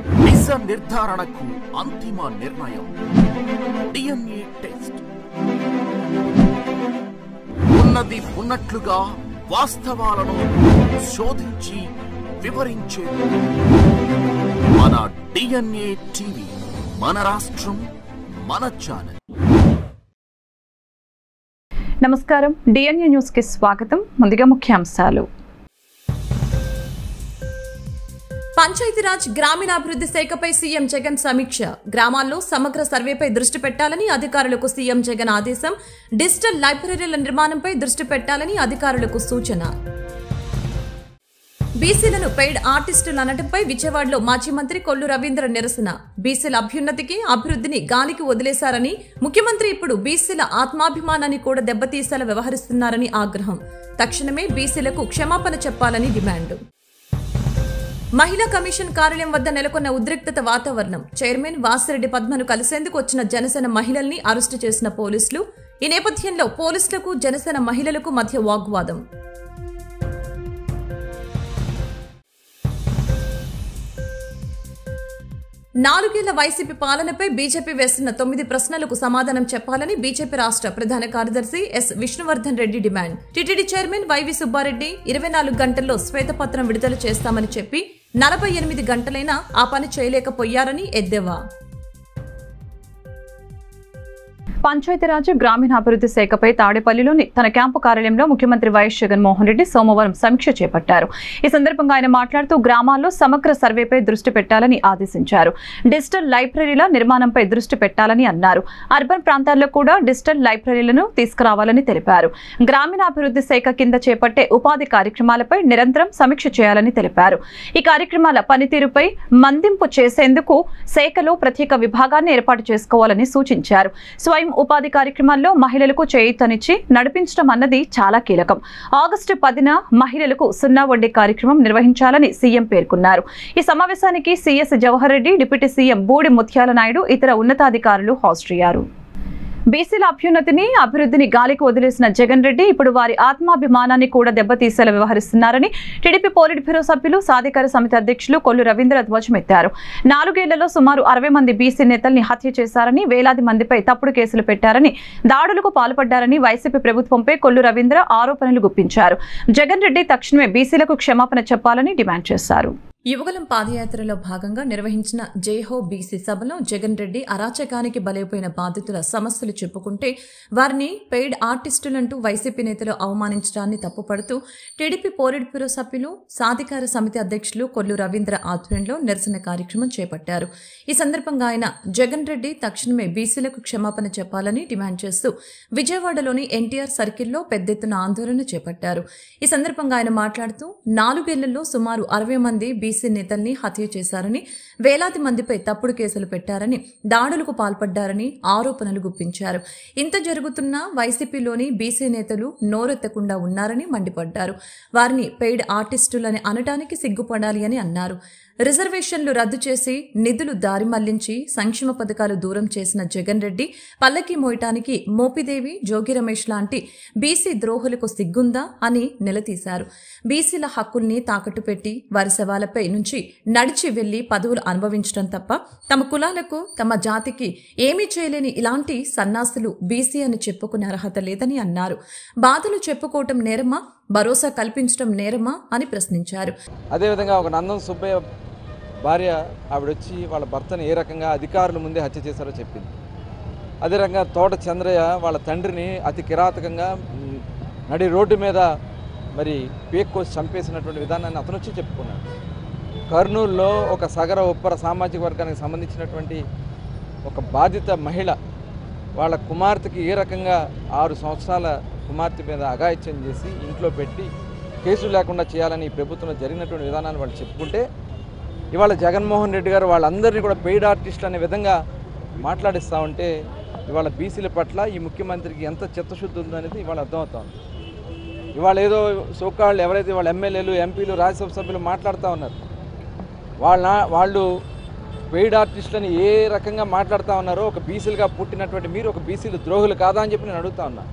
దిశ నిర్ధారణకు అంతిమ నిర్ణయం డిఎన్ఏ టెస్ట్ ఉన్నది ఉన్నట్లుగా వాస్తవాలను శోధించి వివరించే మన డిఎన్ఏ టీవీ మన రాష్ట్రం మన ఛానల్ నమస్కారం డిఎన్ఏ న్యూస్ కి స్వాగతం ముందుగా ముఖ్యాంశాలు పంచాయతీరాజ్ గ్రామీణాభివృద్ధి శాఖపై సీఎం జగన్ సమీక్ష గ్రామాల్లో సమగ్ర సర్వేపై దృష్టి పెట్టాలని అధికారులకు సీఎం జగన్ ఆదేశం డిజిటల్ లైబ్రరీల నిర్మాణంపై దృష్టి పెట్టాలని అధికారులకు సూచన బీసీలను పెయిడ్ ఆర్టిస్టులు అనడంపై విజయవాడలో మాజీ మంత్రి కొల్లు రవీంద్ర నిరసన బీసీల అభ్యున్నతికి అభివృద్ధిని గాలికి వదిలేశారని ముఖ్యమంత్రి ఇప్పుడు బీసీల ఆత్మాభిమానాన్ని కూడా దెబ్బతీసేలా వ్యవహరిస్తున్నారని ఆగ్రహం తక్షణమే బీసీలకు క్షమాపణ చెప్పాలని డిమాండ్ మహిళా కమిషన్ కార్యాలయం వద్ద నెలకొన్న ఉద్రిక్తత వాతావరణం చైర్మన్ వాసిరెడ్డి పద్మను కలిసేందుకు వచ్చిన జనసేన మహిళల్ని అరెస్టు చేసిన పోలీసులు ఈ నేపథ్యంలో పోలీసులకు జనసేన మహిళలకు మధ్య వాగ్వాదం నాలుగేళ్ల వైసీపీ పాలనపై బీజేపీ వేస్తున్న తొమ్మిది ప్రశ్నలకు సమాధానం చెప్పాలని బీజేపీ రాష్ట్ర ప్రధాన కార్యదర్శి S Vishnuvardhan Reddy demand TTD chairman YV Subbareddy ఇరవై నాలుగు గంటల్లో శ్వేతపత్రం విడుదల చేస్తామని చెప్పి నలభై ఎనిమిది గంటలైనా ఆ పని చేయలేకపోయారని ఎద్దేవా పంచాయతీరాజ్ గ్రామీణాభివృద్ధి శాఖపై తాడేపల్లిలోని తన క్యాంపు కార్యాలయంలో ముఖ్యమంత్రి వైఎస్ జగన్మోహన్ రెడ్డి సోమవారం సమీక్ష చేపట్టారు ఈ సందర్భంగా ఆయన మాట్లాడుతూ గ్రామాల్లో సమగ్ర సర్వేపై దృష్టి పెట్టాలని ఆదేశించారు డిజిటల్ లైబ్రరీల నిర్మాణంపై దృష్టి పెట్టాలని అన్నారు అర్బన్ ప్రాంతాల్లో కూడా డిజిటల్ లైబ్రరీలను తీసుకురావాలని తెలిపారు గ్రామీణాభివృద్ధి శాఖ కింద చేపట్టే ఉపాధి కార్యక్రమాలపై నిరంతరం సమీక్ష చేయాలని తెలిపారు ఈ కార్యక్రమాల పనితీరుపై మందింపు చేసేందుకు శాఖలో ప్రత్యేక విభాగాన్ని ఏర్పాటు చేసుకోవాలని సూచించారు స్వయం ఉపాధి కార్యక్రమాల్లో మహిళలకు చేయూతనిచ్చి నడిపించడం అన్నది చాలా కీలకం ఆగస్టు పదిన మహిళలకు సున్నా వడ్డీ కార్యక్రమం నిర్వహించాలని సీఎం పేర్కొన్నారు ఈ సమావేశానికి CS Jawahar Reddy deputy CM Budi Mutyala Naidu ఇతర ఉన్నతాధికారులు హాజరయ్యారు బీసీల అభ్యున్నతిని అభివృద్ధిని గాలికి వదిలేసిన జగన్ రెడ్డి ఇప్పుడు వారి ఆత్మాభిమానాన్ని కూడా దెబ్బతీసేలా వ్యవహరిస్తున్నారని టీడీపీ పోలిట్ బ్యూరో సభ్యులు సాధికార సమితి అధ్యక్షులు కొల్లు రవీంద్ర ధ్వజమెత్తారు నాలుగేళ్లలో సుమారు అరవై మంది బీసీ నేతల్ని హత్య చేశారని వేలాది మందిపై తప్పుడు కేసులు పెట్టారని దాడులకు పాల్పడ్డారని వైసీపీ ప్రభుత్వంపై కొల్లు రవీంద్ర ఆరోపణలు గుప్పించారు జగన్ రెడ్డి తక్షణమే బీసీలకు క్షమాపణ చెప్పాలని డిమాండ్ చేశారు యువగలం పాదయాత్రలో భాగంగా నిర్వహించిన జైహో బీసీ సభలో జగన్ రెడ్డి అరాచకానికి బలైపోయిన బాధితుల సమస్యలు చెప్పుకుంటే వారిని పెయిడ్ ఆర్టిస్టులంటూ వైసీపీ నేతలు అవమానించడాన్ని తప్పుపడుతూ టీడీపీ పోలిట్ బ్యూరో సభ్యులు సాధికార సమితి అధ్యక్షులు కొల్లు రవీంద్ర ఆధ్వర్యంలో నిరసన కార్యక్రమం చేపట్టారు ఈ సందర్భంగా ఆయన జగన్ రెడ్డి తక్షణమే బీసీలకు క్షమాపణ చెప్పాలని డిమాండ్ చేస్తూ విజయవాడలోని ఎన్టీఆర్ సర్కిల్లో పెద్ద ఎత్తున ఆందోళన చేపట్టారు ఈ సందర్భంగా ఆయన మాట్లాడుతూ నాలుగేళ్లలో సుమారు అరవై మంది బీసీ నేతల్ని హత్య చేశారని వేలాది మందిపై తప్పుడు కేసులు పెట్టారని దాడులకు పాల్పడ్డారని ఆరోపణలు గుప్పించారు ఇంత జరుగుతున్నా వైసీపీలోని బీసీ నేతలు నోరెత్తకుండా ఉన్నారని మండిపడ్డారు వారిని పెయిడ్ ఆర్టిస్టులని అనటానికి సిగ్గుపడాలి అని అన్నారు రిజర్వేషన్లు రద్దు చేసి నిధులు దారి మళ్లించి సంక్షేమ పథకాలు దూరం చేసిన జగన్ రెడ్డి పల్లకి మోయటానికి మోపిదేవి జోగి రమేష్ లాంటి బీసీ ద్రోహులకు సిగ్గుందా అని నిలదీశారు బీసీల హక్కుల్ని తాకట్టు పెట్టి వారి శవాలపై నుంచి నడిచి వెళ్లి పదవులు అనుభవించడం తప్ప తమ కులాలకు తమ జాతికి ఏమీ చేయలేని ఇలాంటి సన్నాసులు బీసీ అని చెప్పుకునే అర్హత లేదని అన్నారు బాధలు చెప్పుకోవటం నేరమా భరోసా కల్పించడం నేరమా అని ప్రశ్నించారు అదేవిధంగా ఒక నందం సుబ్బయ్య భార్య ఆవిడ వచ్చి వాళ్ళ భర్తను ఏ రకంగా అధికారుల ముందే హత్య చేశారో చెప్పింది అదే రకంగా తోట చంద్రయ్య వాళ్ళ తండ్రిని అతి కిరాతకంగా మ్, నడి రోడ్డు మీద మరి పేక్ కోసి చంపేసినటువంటి విధానాన్ని అతను వచ్చి చెప్పుకున్నాడు కర్నూలులో ఒక సగర ఉప్పర సామాజిక వర్గానికి సంబంధించినటువంటి ఒక బాధిత మహిళ వాళ్ళ కుమార్తెకి ఏ రకంగా ఆరు సంవత్సరాల కుమార్తె మీద అఘాయిత్యం చేసి ఇంట్లో పెట్టి కేసులు లేకుండా చేయాలని ఈ ప్రభుత్వంలో జరిగినటువంటి విధానాన్ని వాళ్ళు చెప్పుకుంటే ఇవాళ జగన్మోహన్ రెడ్డి గారు వాళ్ళందరినీ కూడా పెయిడ్ ఆర్టిస్టులు అనే విధంగా మాట్లాడిస్తూ ఉంటే ఇవాళ బీసీల పట్ల ఈ ముఖ్యమంత్రికి ఎంత చిత్తశుద్ధి ఉందనేది ఇవాళ అర్థమవుతోంది ఇవాళ ఏదో సోకాళ్ళు ఎవరైతే వాళ్ళ ఎమ్మెల్యేలు ఎంపీలు రాజ్యసభ సభ్యులు మాట్లాడుతూ ఉన్నారు వాళ్ళ వాళ్ళు పెయిడ్ ఆర్టిస్టులని ఏ రకంగా మాట్లాడుతూ ఉన్నారో ఒక బీసీలుగా పుట్టినటువంటి మీరు ఒక బీసీలు ద్రోహులు కాదా అని చెప్పి నేను అడుగుతా ఉన్నా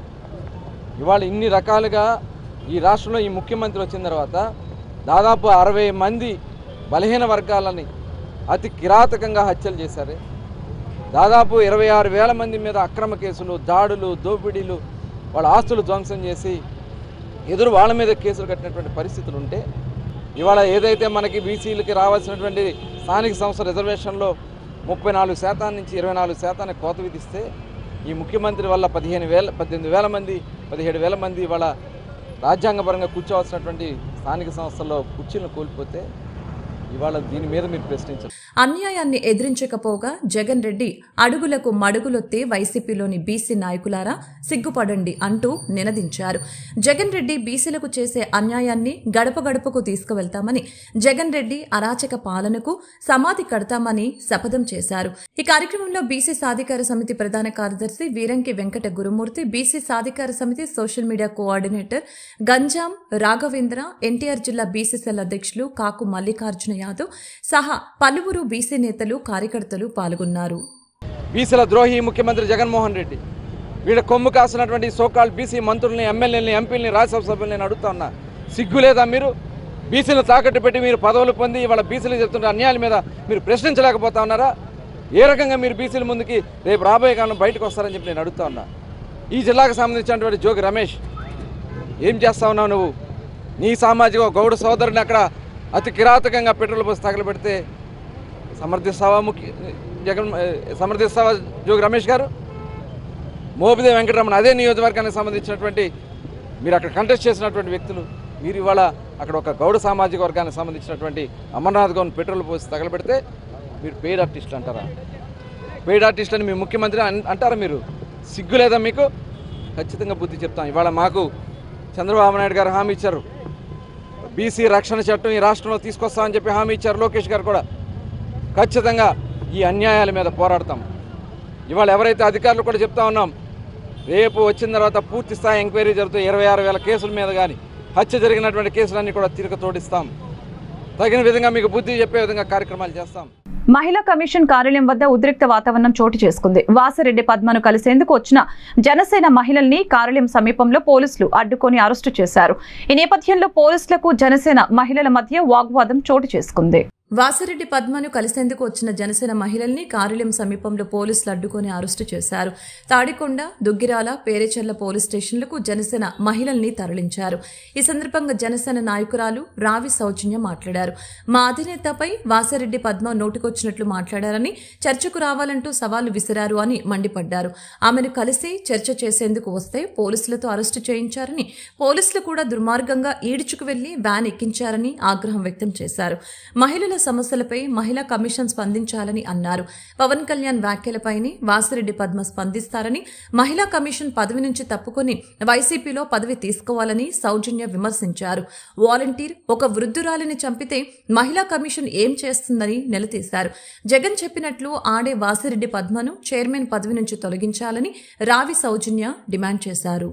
ఇవాళ ఇన్ని రకాలుగా ఈ రాష్ట్రంలో ఈ ముఖ్యమంత్రి వచ్చిన తర్వాత దాదాపు అరవై మంది బలహీన వర్గాలని అతి కిరాతకంగా హత్యలు చేశారే దాదాపు ఇరవై ఆరు వేల మంది మీద అక్రమ కేసులు దాడులు దోపిడీలు వాళ్ళ ఆస్తులు ధ్వంసం చేసి ఎదురు వాళ్ళ మీద కేసులు కట్టినటువంటి పరిస్థితులు ఉంటే ఇవాళ ఏదైతే మనకి బీసీలకి రావాల్సినటువంటి స్థానిక సంస్థ రిజర్వేషన్లో ముప్పై నాలుగు శాతం నుంచి ఇరవై నాలుగు శాతాన్ని కోత విధిస్తే ఈ ముఖ్యమంత్రి వల్ల పదిహేను వేల పద్దెనిమిది వేల మంది పదిహేడు వేల మంది ఇవాళ రాజ్యాంగపరంగా కూర్చోవాల్సినటువంటి స్థానిక సంస్థల్లో కుర్చీలను కోల్పోతే ఇవాళ దీని మీద మీరు ప్రశ్నించారు అన్యాయాన్ని ఎదిరించకపోగా జగన్ రెడ్డి అడుగులకు మడుగులొత్తే వైసీపీలోని బీసీ నాయకులారా సిగ్గుపడండి అంటూ నినదించారు జగన్ రెడ్డి బీసీలకు చేసే అన్యాయాన్ని గడప గడపకు తీసుకువెళ్తామని జగన్ రెడ్డి అరాచక పాలనకు సమాధి కడతామని శపథం చేశారు ఈ కార్యక్రమంలో బీసీ సాధికార సమితి ప్రధాన కార్యదర్శి వీరంకి వెంకట గురుమూర్తి బీసీ సాధికార సమితి social media coordinator Ganjam Raghavendra NTR జిల్లా బీసీ సెల్ అధ్యక్షులు కాకు మల్లికార్జున యాదవ్ సహా పలువురు బీసీ నేతలు కార్యకర్తలు పాల్గొన్నారు బీసీల ద్రోహి ముఖ్యమంత్రి జగన్మోహన్ రెడ్డి వీళ్ళ కొమ్ము కాసినటువంటి సోకాల్ బీసీ మంత్రుల్ని ఎమ్మెల్యేలని ఎంపీలని రాజ్యసభ సభ్యుల్ని నేను అడుగుతా ఉన్నా సిగ్గు లేదా మీరు బీసీలను తాకట్టు పెట్టి మీరు పదవులు పొంది ఇవాళ బీసీలకు చెప్తున్న అన్యాయాల మీద మీరు ప్రశ్నించలేకపోతా ఉన్నారా ఏ రకంగా మీరు బీసీల ముందుకి రేపు రాబోయే కాలం బయటకు వస్తారని చెప్పి నేను అడుగుతా ఉన్నా ఈ జిల్లాకు సంబంధించినటువంటి జోగి రమేష్ ఏం చేస్తా ఉన్నావు నువ్వు నీ సామాజిక గౌడ సోదరుని అక్కడ అతి కిరాతకంగా పెట్రోల్ పోసి తగలబెడితే సమర్థిస్తావా ముఖ్య జగన్ ఏ, సమర్థిస్తావా జోగి రమేష్ గారు మోపిదే వెంకటరమణ అదే నియోజకవర్గానికి సంబంధించినటువంటి మీరు అక్కడ కంటెస్ట్ చేసినటువంటి వ్యక్తులు మీరు ఇవాళ అక్కడ ఒక గౌడ సామాజిక వర్గానికి సంబంధించినటువంటి అమర్నాథ్ గౌన్ పెట్రోల్ పోసి తగలబెడితే మీరు పెయిడ్ ఆర్టిస్టులు అంటారా పెయిడ్ ఆర్టిస్ట్ అని మీ ముఖ్యమంత్రి అన్- అంటారా మీరు సిగ్గు లేదా మీకు ఖచ్చితంగా బుద్ధి చెప్తాం ఇవాళ మాకు చంద్రబాబు నాయుడు గారు హామీ ఇచ్చారు బీసీ రక్షణ చట్టం ఈ రాష్ట్రంలో తీసుకొస్తామని చెప్పి హామీ ఇచ్చారు లోకేష్ గారు కూడా ఖచ్చితంగా ఈ అన్యాయాల మీద పోరాడతాం ఇవాళ ఎవరైతే అధికారులు కూడా చెప్తా ఉన్నాం రేపు వచ్చిన తర్వాత పూర్తి స్థాయి ఎంక్వైరీ జరుగుతాయి ఇరవై ఆరు వేల కేసుల మీద కానీ హత్య జరిగినటువంటి కేసులన్నీ కూడా తిరగ తోడిస్తాం తగిన విధంగా మీకు బుద్ధి చెప్పే విధంగా కార్యక్రమాలు చేస్తాం మహిళా కమిషన్ కార్యాలయం వద్ద ఉద్రిక్త వాతావరణం చోటు చేసుకుంది వాసిరెడ్డి పద్మను కలిసేందుకు వచ్చిన జనసేన మహిళల్ని కార్యాలయం సమీపంలో పోలీసులు అడ్డుకొని అరెస్టు చేశారు ఈ నేపథ్యంలో పోలీసులకు జనసేన మహిళల మధ్య వాగ్వాదం చోటు చేసుకుంది వాసిరెడ్డి పద్మను కలిసేందుకు వచ్చిన జనసేన మహిళల్ని కార్యాలయం సమీపంలో పోలీసులు అడ్డుకొని అరెస్టు చేశారు తాడికొండ దుగ్గిరాల పేరేచర్ల పోలీస్ స్టేషన్లకు జనసేన మహిళల్ని తరలించారు ఈ సందర్భంగా జనసేన నాయకురాలు రావి సౌజన్య మాట్లాడారు మా అధినేతపై వాసిరెడ్డి పద్మ నోటికొచ్చినట్లు మాట్లాడారని చర్చకు రావాలంటూ సవాలు విసిరారు అని మండిపడ్డారు ఆమెను కలిసి చర్చ చేసేందుకు వస్తే పోలీసులతో అరెస్టు చేయించారని పోలీసులు కూడా దుర్మార్గంగా ఈడ్చుకు వెళ్లి వ్యాన్ ఎక్కించారని ఆగ్రహం వ్యక్తం చేశారు మహిళల సమస్యలపై మహిళా కమిషన్ స్పందించాలని అన్నారు పవన్ కళ్యాణ్ వ్యాఖ్యలపైనే వాసిరెడ్డి పద్మ స్పందిస్తారని మహిళా కమిషన్ పదవి నుంచి తప్పుకొని వైసీపీలో పదవి తీసుకోవాలని సౌజన్య విమర్శించారు వాలంటీర్ ఒక వృద్ధురాలిని చంపితే మహిళా కమిషన్ ఏం చేస్తుందని నిలదీశారు జగన్ చెప్పినట్లు ఆడే వాసిరెడ్డి పద్మను చైర్మన్ పదవి నుంచి తొలగించాలని రావి సౌజన్య డిమాండ్ చేశారు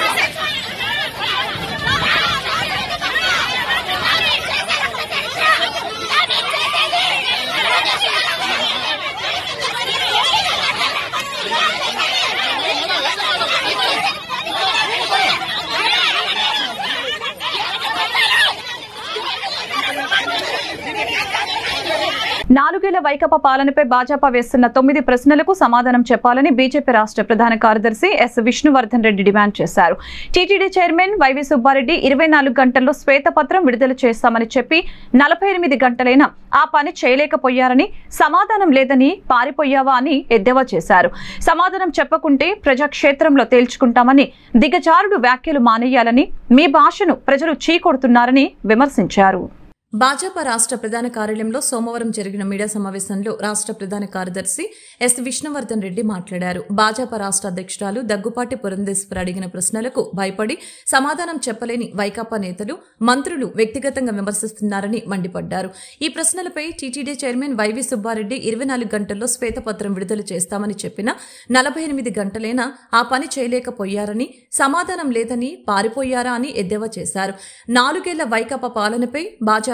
నాలుగేళ్ల వైకపా పాలనపై భాజపా వేస్తున్న తొమ్మిది ప్రశ్నలకు సమాధానం చెప్పాలని బీజేపీ రాష్ట్ర ప్రధాన కార్యదర్శి ఎస్ విష్ణువర్ధన్ రెడ్డి డిమాండ్ చేశారు టీటీడీ చైర్మన్ వైవి సుబ్బారెడ్డి ఇరవై నాలుగు గంటల్లో శ్వేతపత్రం విడుదల చేస్తామని చెప్పి నలభై ఎనిమిది గంటలైనా ఆ పని చేయలేకపోయారని సమాధానం లేదని పారిపోయావా అని ఎద్దేవా చేశారు సమాధానం చెప్పకుంటే ప్రజాక్షేత్రంలో తేల్చుకుంటామని దిగజారుడు వ్యాఖ్యలు మానేయాలని మీ భాషను ప్రజలు చీకొడుతున్నారని విమర్శించారు భాజపా రాష్ట్ర ప్రధాన కార్యాలయంలో సోమవారం జరిగిన మీడియా సమావేశంలో రాష్ట్ర ప్రధాన కార్యదర్శి ఎస్ విష్ణువర్ధన్ రెడ్డి మాట్లాడారు భాజపా రాష్ట్ర అధ్యక్షురాలు దగ్గుపాటి పురంధేశ్వర్ అడిగిన ప్రశ్నలకు భయపడి సమాధానం చెప్పలేని వైకాపా నేతలు మంత్రులు వ్యక్తిగతంగా విమర్శిస్తున్నారని మండిపడ్డారు ఈ ప్రశ్నలపై టీటీడీ చైర్మన్ వైవి సుబ్బారెడ్డి ఇరవై నాలుగు గంటల్లో శ్వేతపత్రం విడుదల చేస్తామని చెప్పినా నలభై ఎనిమిది గంటలైనా ఆ పని చేయలేకపోయారని సమాధానం లేదని పారిపోయారా అని ఎద్దేవా చేశారు నాలుగేళ్ల వైకాపా పాలనపై భాజపా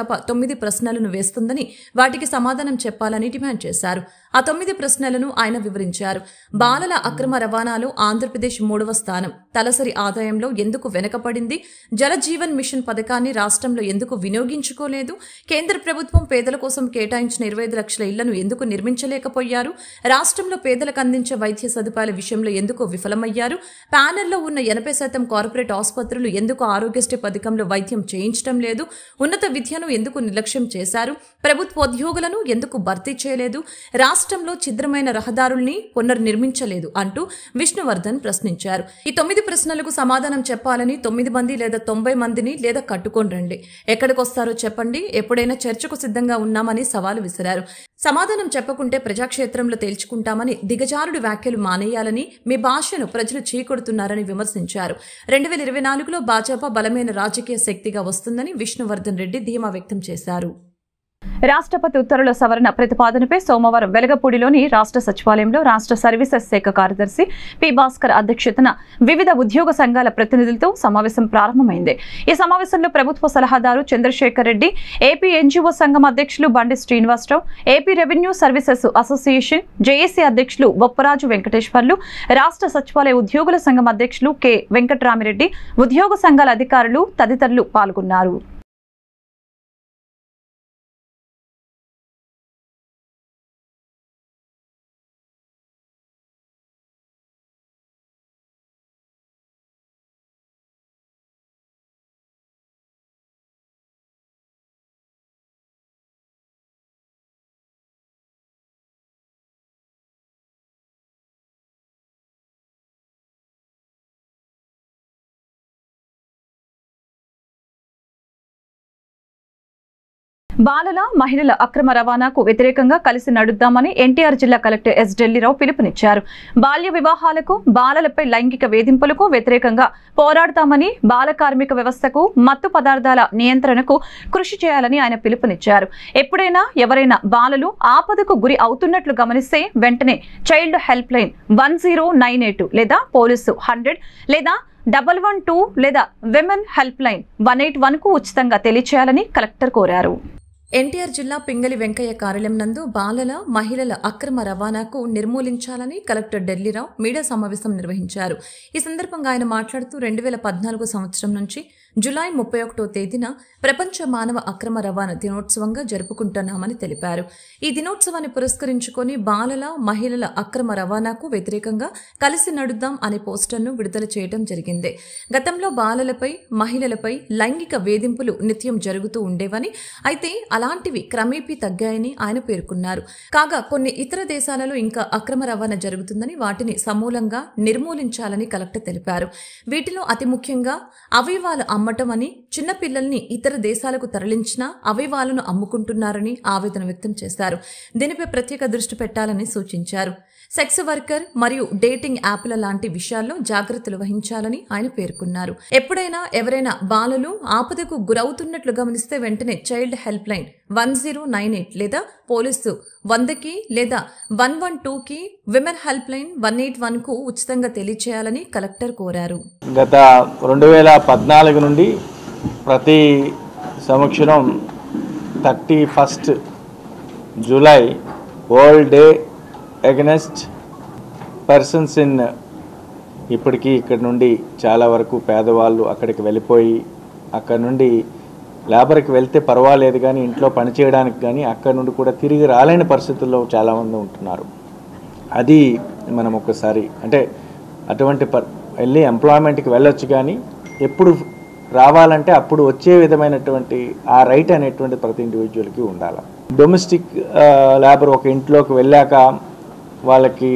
భాజపా తొమ్మిది ప్రశ్నలను వేస్తుందని వాటికి సమాధానం చెప్పాలని డిమాండ్ చేశారు ఆ తొమ్మిది ప్రశ్నలను ఆయన వివరించారు బాలల అక్రమ రవాణాలో ఆంధ్రప్రదేశ్ మూడవ స్థానం తలసరి ఆదాయంలో ఎందుకు వెనకపడింది జలజీవన్ మిషన్ పథకాన్ని రాష్ట్రంలో ఎందుకు వినియోగించుకోలేదు కేంద్ర ప్రభుత్వం పేదల కోసం కేటాయించిన ఇరవై ఐదు లక్షల ఇళ్లను ఎందుకు నిర్మించలేకపోయారు రాష్ట్రంలో పేదలకు అందించే వైద్య సదుపాయాల విషయంలో ఎందుకు విఫలమయ్యారు ప్యానెల్లో ఉన్న ఎనభై శాతం కార్పొరేట్ ఆసుపత్రులు ఎందుకు ఆరోగ్యశ్రీ పథకంలో వైద్యం చేయించడం లేదు ఉన్నత విద్యను ఎందుకు నిర్లక్ష్యం చేశారు ప్రభుత్వోద్యోగులను ఎందుకు భర్తీ చేయలేదు రాష్ట్రంలో ఛిద్రమైన రహదారుల్ని పునర్నిర్మించలేదు అంటూ విష్ణువర్ధన్ ప్రశ్నించారు ఈ తొమ్మిది ప్రశ్నలకు సమాధానం చెప్పాలని తొమ్మిది మంది లేదా తొంభై మందిని లేదా కట్టుకొని రండి ఎక్కడికొస్తారో చెప్పండి ఎప్పుడైనా చర్చకు సిద్ధంగా ఉన్నామని సవాలు విసిరారు సమాధానం చెప్పకుంటే ప్రజాక్షేత్రంలో తేల్చుకుంటామని దిగజారుడు వ్యాఖ్యలు మానేయాలని మీ భాషను ప్రజలు చీకొడుతున్నారని విమర్శించారు రెండు వేల ఇరవై నాలుగులో భాజపా బలమైన రాజకీయ శక్తిగా వస్తుందని విష్ణువర్ధన్ రెడ్డి ధీమా వ్యక్తం చేశారు రాష్ట్రపతి ఉత్తర్వుల సవరణ ప్రతిపాదనపై సోమవారం వెలగపూడిలోని రాష్ట్ర సచివాలయంలో రాష్ట్ర సర్వీసెస్ శాఖ కార్యదర్శి పి భాస్కర్ అధ్యక్షతన వివిధ ఉద్యోగ సంఘాల ప్రతినిధులతో సమావేశం ప్రారంభమైంది ఈ సమావేశంలో ప్రభుత్వ సలహాదారు చంద్రశేఖర్ రెడ్డి ఏపీ ఎన్జీఓ సంఘం అధ్యక్షులు Bandi Srinivasarao AP revenue services association JAC అధ్యక్షులు బొప్పరాజు వెంకటేశ్వర్లు రాష్ట్ర సచివాలయ ఉద్యోగుల సంఘం అధ్యక్షులు కె వెంకటరామిరెడ్డి ఉద్యోగ సంఘాల అధికారులు తదితరులు పాల్గొన్నారు బాలల మహిళల అక్రమ రవాణాకు వ్యతిరేకంగా కలిసి నడుద్దామని ఎన్టీఆర్ జిల్లా కలెక్టర్ ఎస్ ఢిల్లీరావు పిలుపునిచ్చారు బాల్య వివాహాలకు బాలలపై లైంగిక వేధింపులకు వ్యతిరేకంగా పోరాడతామని బాల కార్మిక వ్యవస్థకు మత్తు పదార్థాల నియంత్రణకు కృషి చేయాలని ఆయన పిలుపునిచ్చారు ఎప్పుడైనా ఎవరైనా బాలలు ఆపదకు గురి అవుతున్నట్లు గమనిస్తే వెంటనే child helpline one zero nine eight లేదా పోలీసు హండ్రెడ్ లేదా డబల్ వన్ టూ లేదా women helpline one eight one కు ఉచితంగా తెలియచేయాలని కలెక్టర్ కోరారు ఎన్టీఆర్ జిల్లా పింగళి వెంకయ్య కార్యాలయం నందు బాలల మహిళల అక్రమ రవాణాకు నిర్మూలించాలని కలెక్టర్ ఢిల్లీరావు మీడియా సమావేశం నిర్వహించారు ఈ సందర్భంగా ఆయన మాట్లాడుతూ రెండు వేల పద్నాలుగు సంవత్సరం నుంచి జులై ముప్పై ఒకటో తేదీన ప్రపంచ మానవ అక్రమ రవాణా దినోత్సవంగా జరుపుకుంటున్నామని తెలిపారు ఈ దినోత్సవాన్ని పురస్కరించుకొని బాలల మహిళల అక్రమ రవాణాకు వ్యతిరేకంగా కలిసి నడుద్దాం అనే పోస్టర్ను విడుదల చేయడం జరిగింది గతంలో బాలలపై మహిళలపై లైంగిక వేధింపులు నిత్యం జరుగుతూ ఉండేవని అయితే అలాంటివి క్రమేపీ తగ్గాయని ఆయన పేర్కొన్నారు కాగా కొన్ని ఇతర దేశాలలో ఇంకా అక్రమ రవాణా జరుగుతుందని వాటిని సమూలంగా నిర్మూలించాలని కలెక్టర్ తెలిపారు వీటిలో అతి ముఖ్యంగా అవయవాలు అమ్మటం అని చిన్నపిల్లల్ని ఇతర దేశాలకు తరలించినా అవయవాలను అమ్ముకుంటున్నారని ఆవేదన వ్యక్తం చేశారు దీనిపై ప్రత్యేక దృష్టి పెట్టాలని సూచించారు సెక్స్ వర్కర్ మరియు డేటింగ్ యాప్ల లాంటి విషయాల్లో జాగ్రత్తలు వహించాలని ఆయన పేర్కొన్నారు ఎప్పుడైనా ఎవరైనా బాలలు ఆపదకు గురవుతున్నట్లు గమనిస్తే వెంటనే child helpline one zero nine eight లేదా పోలీసు వందకి లేదా వన్ వన్ టూకి women helpline one eight వన్కు ఉచితంగా తెలియచేయాలని కలెక్టర్ కోరారు గత రెండు వేల పద్నాలుగు నుండి ప్రతి సంవత్సరం thirty first July world day against persons in ఇప్పటికీ ఇక్కడ నుండి చాలా వరకు పేదవాళ్ళు అక్కడికి వెళ్ళిపోయి అక్కడ నుండి లేబర్కి వెళ్తే పర్వాలేదు కానీ ఇంట్లో పని చేయడానికి కానీ అక్కడ నుండి కూడా తిరిగి రాలేని పరిస్థితుల్లో చాలామంది ఉంటున్నారు అది మనం ఒకసారి అంటే అటువంటి పర్ వెళ్ళి ఎంప్లాయ్మెంట్కి వెళ్ళొచ్చు కానీ ఎప్పుడు రావాలంటే అప్పుడు వచ్చే విధమైనటువంటి ఆ రైట్ అనేటువంటి ప్రతి ఇండివిజువల్కి ఉండాలి డొమెస్టిక్ లేబర్ ఒక ఇంట్లోకి వెళ్ళాక వాళ్ళకి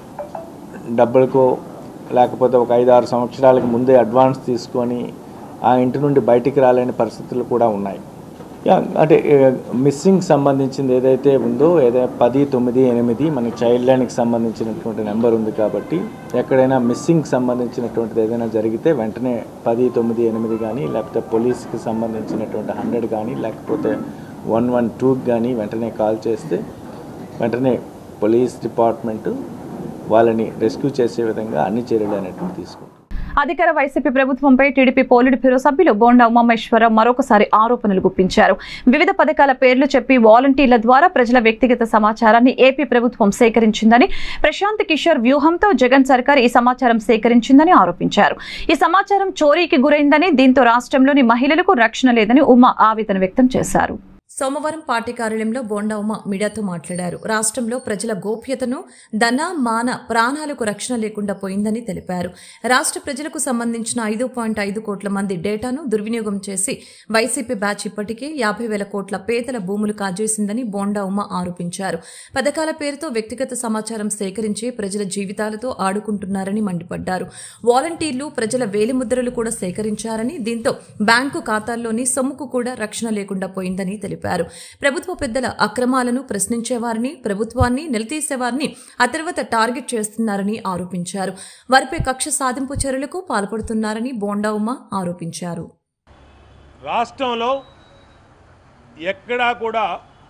డబ్బులకో లేకపోతే ఒక ఐదు ఆరు సంవత్సరాలకు ముందే అడ్వాన్స్ తీసుకొని ఆ ఇంటి నుండి బయటికి రాలేని పరిస్థితులు కూడా ఉన్నాయి యా, అంటే మిస్సింగ్ సంబంధించింది ఏదైతే ఉందో ఏదైతే పది తొమ్మిది ఎనిమిది మన చైల్డ్ లైన్కి సంబంధించినటువంటి నెంబర్ ఉంది కాబట్టి ఎక్కడైనా మిస్సింగ్ సంబంధించినటువంటిది ఏదైనా జరిగితే వెంటనే పది తొమ్మిది ఎనిమిది కానీ లేకపోతే పోలీస్కి సంబంధించినటువంటి హండ్రెడ్ కానీ లేకపోతే వన్ వన్ టూకి కానీ వెంటనే కాల్ చేస్తే వెంటనే పోలీస్ డిపార్ట్మెంటు వాళ్ళని రెస్క్యూ చేసే విధంగా అన్ని చర్యలు అనేటువంటి తీసుకుంటాం అధికార వైసీపీ ప్రభుత్వంపై టీడీపీ పోలిట్ బ్యూరో సభ్యులు బోండా ఉమామేశ్వరరావు మరొకసారి ఆరోపణలు గుప్పించారు వివిధ పథకాల పేర్లు చెప్పి వాలంటీర్ల ద్వారా ప్రజల వ్యక్తిగత సమాచారాన్ని ఏపీ ప్రభుత్వం సేకరించిందని ప్రశాంత్ కిషోర్ వ్యూహంతో జగన్ సర్కార్ ఈ సమాచారం సేకరించిందని ఆరోపించారు ఈ సమాచారం చోరీకి గురైందని దీంతో రాష్ట్రంలోని మహిళలకు రక్షణ లేదని ఉమా ఆవేదన వ్యక్తం చేశారు సోమవారం పార్టీ కార్యాలయంలో బోండా ఉమ మీడియాతో మాట్లాడారు రాష్ట్రంలో ప్రజల గోప్యతను ధన మాన ప్రాణాలకు రక్షణ లేకుండా పోయిందని తెలిపారు రాష్ట్ర ప్రజలకు సంబంధించిన ఐదు పాయింట్ ఐదు కోట్ల మంది డేటాను దుర్వినియోగం చేసి వైసీపీ బ్యాచ్ ఇప్పటికే యాభై వేల కోట్ల పేదల భూములు కాజేసిందని బోండా ఉమ ఆరోపించారు పథకాల పేరుతో వ్యక్తిగత సమాచారం సేకరించి ప్రజల జీవితాలతో ఆడుకుంటున్నారని మండిపడ్డారు వాలంటీర్లు ప్రజల వేలిముద్రలు కూడా సేకరించారని దీంతో బ్యాంకు ఖాతాల్లోని సొమ్ముకు కూడా రక్షణ లేకుండా పోయిందని తెలిపారు ప్రభుత్వ పెద్దల అక్రమాలను ప్రశ్నించేవారిని ప్రభుత్వాన్ని నిలదీసేవారిని ఆ తర్వాత టార్గెట్ చేస్తున్నారని ఆరోపించారు వారిపై కక్ష సాధింపు చర్యలకు పాల్పడుతున్నారని బోండా ఉమ ఆరోపించారు రాష్ట్రంలో ఎక్కడా కూడా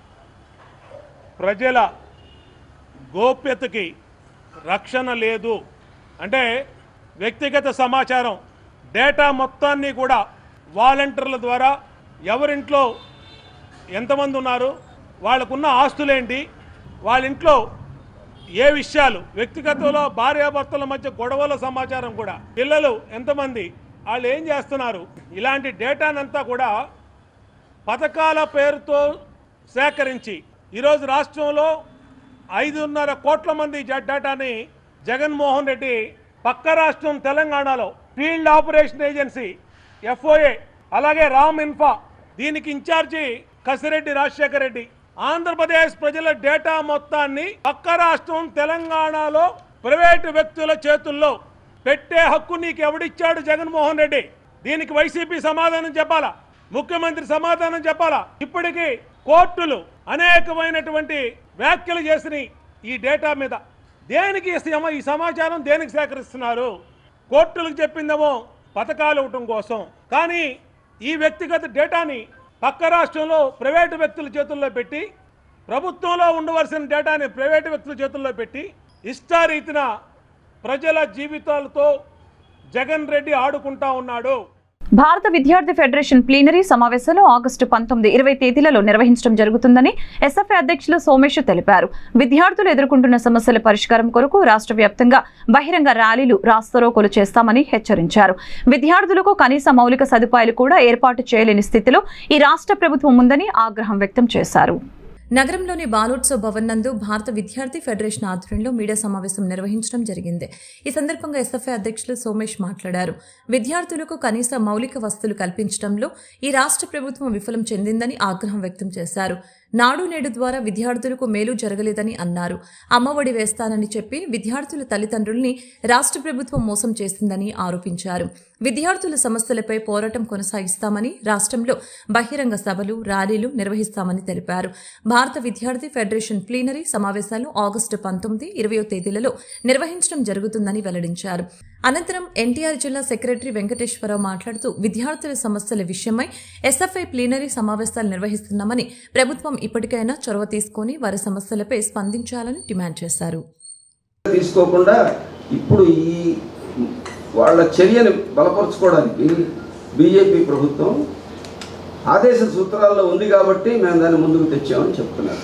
ప్రజల గోప్యతకి రక్షణ లేదు అంటే వ్యక్తిగత సమాచారం డేటా మొత్తాన్ని కూడా వాలంటీర్ల ద్వారా ఎవరింట్లో ఎంతమంది ఉన్నారు వాళ్ళకున్న ఆస్తులేంటి వాళ్ళ ఇంట్లో ఏ విషయాలు వ్యక్తిగతంలో భార్యాభర్తల మధ్య గొడవల సమాచారం కూడా పిల్లలు ఎంతమంది వాళ్ళు ఏం చేస్తున్నారు ఇలాంటి డేటానంతా కూడా పథకాల పేరుతో సేకరించి ఈరోజు రాష్ట్రంలో ఐదున్నర కోట్ల మంది జ- డేటాని జగన్మోహన్ రెడ్డి పక్క రాష్ట్రం తెలంగాణలో ఫీల్డ్ ఆపరేషన్ ఏజెన్సీ ఎఫ్ఓఏ అలాగే రామ్ ఇన్ఫా దీనికి ఇన్ఛార్జి కసిరెడ్డి రాజశేఖర రెడ్డి ఆంధ్రప్రదేశ్ ప్రజల డేటా మొత్తాన్ని పక్క రాష్ట్రం తెలంగాణలో ప్రైవేటు వ్యక్తుల చేతుల్లో పెట్టే హక్కు నీకు ఎవడిచ్చాడు జగన్మోహన్ రెడ్డి దీనికి వైసీపీ సమాధానం చెప్పాలా ముఖ్యమంత్రి సమాధానం చెప్పాలా ఇప్పటికీ కోర్టులు అనేకమైనటువంటి వ్యాఖ్యలు చేసిన ఈ డేటా మీద దేనికి ఈ సమ- ఈ సమాచారం దేనికి సేకరిస్తున్నారు కోర్టులకు చెప్పిందేమో పథకాలు ఇవ్వటం కోసం కానీ ఈ వ్యక్తిగత డేటాని పక్క రాష్ట్రంలో ప్రైవేటు వ్యక్తుల చేతుల్లో పెట్టి ప్రభుత్వంలో ఉండవలసిన డేటాని ప్రైవేటు వ్యక్తుల చేతుల్లో పెట్టి ఇష్టారీతిన ప్రజల జీవితాలతో జగన్ రెడ్డి ఆడుకుంటా ఉన్నాడు భారత విద్యార్థి ఫెడరేషన్ ప్లీనరీ సమావేశాలు ఆగస్టు పంతొమ్మిది ఇరవై తేదీలలో నిర్వహించడం జరుగుతుందని ఎస్ఎఫ్ఐ అధ్యక్షులు సోమేష్ తెలిపారు విద్యార్థులు ఎదుర్కొంటున్న సమస్యల పరిష్కారం కొరకు రాష్ట్ర వ్యాప్తంగా బహిరంగ ర్యాలీలు రాస్తరోకోలు చేస్తామని హెచ్చరించారు విద్యార్థులకు కనీస మౌలిక సదుపాయాలు కూడా ఏర్పాటు చేయలేని స్థితిలో ఈ రాష్ట్ర ప్రభుత్వం ఉందని ఆగ్రహం వ్యక్తం చేశారు నగరంలోని బాలోత్సవ్ భవన్ నందు భారత విద్యార్థి ఫెడరేషన్ ఆధ్వర్యంలో మీడియా సమావేశం నిర్వహించడం జరిగింది ఈ సందర్భంగా ఎస్ఎఫ్ఐ అధ్యక్షులు సోమేష్ మాట్లాడారు విద్యార్థులకు కనీస మౌలిక వస్తువులు కల్పించడంలో ఈ రాష్ట్ర ప్రభుత్వం విఫలం చెందిందని ఆగ్రహం వ్యక్తం చేశారు నాడు నేడు ద్వారా విద్యార్థులకు మేలు జరగలేదని అన్నారు అమ్మఒడి వేస్తానని చెప్పి విద్యార్థుల తల్లిదండ్రుల్ని రాష్ట్ర ప్రభుత్వం మోసం చేసిందని ఆరోపించారు విద్యార్థుల సమస్యలపై పోరాటం కొనసాగిస్తామని రాష్ట్రంలో బహిరంగ సభలు ర్యాలీలు నిర్వహిస్తామని తెలిపారు భారత విద్యార్థి ఫెడరేషన్ ప్లీనరీ సమావేశాలు ఆగస్టు పంతొమ్మిది ఇరవయో తేదీలలో నిర్వహించడం జరుగుతుందని వెల్లడించారు అనంతరం ఎన్టీఆర్ జిల్లా సెక్రటరీ వెంకటేశ్వరరావు మాట్లాడుతూ విద్యార్థుల సమస్యల విషయమై ఎస్ఎఫ్ఐ ప్లీనరీ సమావేశాలు నిర్వహిస్తున్నామని ప్రభుత్వం ఇప్పటికైనా చొరవ తీసుకొని వారి సమస్యలపై స్పందించాలని డిమాండ్ చేశారు తీసుకోకుండా ఇప్పుడు ఈ వాళ్ళ చర్యని బలపరుచుకోవడానికి బీజేపీ ప్రభుత్వం ఆదేశ సూత్రాల్లో ఉంది కాబట్టి మేము దాన్ని ముందుకు తెచ్చామని చెప్తున్నారు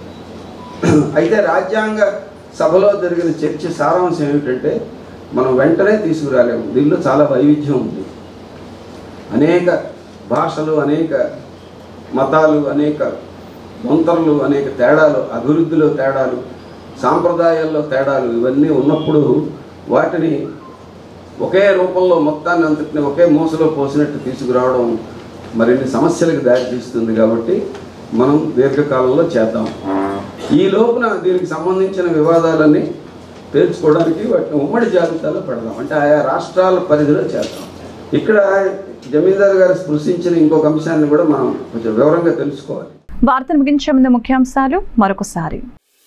అయితే రాజ్యాంగ సభలో జరిగిన చర్చ సారాంశం ఏమిటంటే మనం వెంటనే తీసుకురాలేము దీనిలో చాలా వైవిధ్యం ఉంది అనేక భాషలు అనేక మతాలు అనేక వంతరులు అనేక తేడాలు అభివృద్ధిలో తేడాలు సాంప్రదాయాల్లో తేడాలు ఇవన్నీ ఉన్నప్పుడు వాటిని ఒకే రూపంలో మొత్తాన్ని అంతటిని ఒకే మూసలో పోసినట్టు తీసుకురావడం మరిన్ని సమస్యలకు దారితీస్తుంది కాబట్టి మనం దీర్ఘకాలంలో చేద్దాం ఈ లోపున దీనికి సంబంధించిన వివాదాలన్నీ తేల్చుకోవడానికి వాటిని ఉమ్మడి జాబితాలో పెడదాం అంటే ఆయా రాష్ట్రాల పరిధిలో చేద్దాం ఇక్కడ జమీందార్ గారు స్పృశించిన ఇంకొక అంశాన్ని కూడా మనం కొంచెం వివరంగా తెలుసుకోవాలి వార్తను ముగించే ముందు ముఖ్యాంశాలు మరొకసారి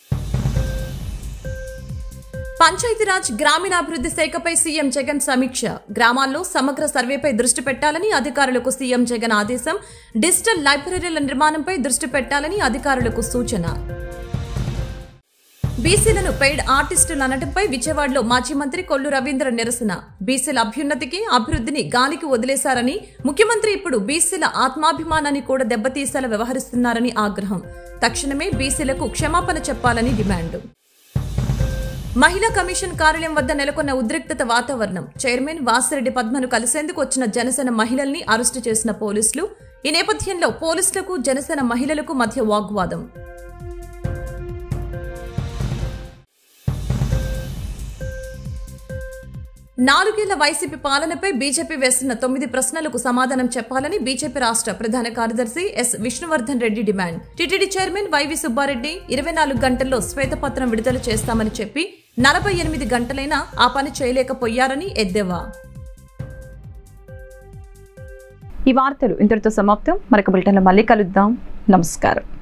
పంచాయతీరాజ్ గ్రామీణాభివృద్ధి శాఖపై సీఎం జగన్ సమీక్ష గ్రామాల్లో సమగ్ర సర్వేపై దృష్టి పెట్టాలని అధికారులకు సీఎం జగన్ ఆదేశం డిజిటల్ లైబ్రరీల నిర్మాణంపై దృష్టి పెట్టాలని అధికారులకు సూచన బీసీలను పెయిడ్ ఆర్టిస్టులు అనడంపై విజయవాడలో మాజీ మంత్రి కొల్లు రవీంద్ర నిరసన బీసీల అభ్యున్నతికి అభివృద్ధిని గాలికి వదిలేశారని ముఖ్యమంత్రి ఇప్పుడు బీసీల ఆత్మాభిమానాన్ని కూడా దెబ్బతీసేలా వ్యవహరిస్తున్నారని ఆగ్రహం తక్షణమే బీసీలకు క్షమాపణ చెప్పాలని డిమాండ్ మహిళా కమిషన్ కార్యాలయం వద్ద నెలకొన్న ఉద్రిక్తత వాతావరణం చైర్మన్ వాసిరెడ్డి పద్మను కలిసేందుకు వచ్చిన జనసేన మహిళల్ని అరెస్టు చేసిన పోలీసులు ఈ నేపథ్యంలో పోలీసులకు జనసేన మహిళలకు మధ్య వాగ్వాదం నాలుగేళ్ల వైసీపీ పాలనపై బీజేపీ వేస్తున్న తొమ్మిది ప్రశ్నలకు సమాధానం చెప్పాలని బీజేపీ రాష్ట్ర ప్రధాన కార్యదర్శి S Vishnuvardhan Reddy demand TTD chairman YV Subbareddy ఇరవై నాలుగు గంటల్లో శ్వేతపత్రం విడుదల చేస్తామని చెప్పి నలభై ఎనిమిది గంటలైనా ఆ పని చేయలేకపోయారని ఎద్దేవా ఈ వార్తలు ఇంతటితో సమాప్తం మరొక బులెటిన్లో మళ్ళీ కలుద్దాం నమస్కారం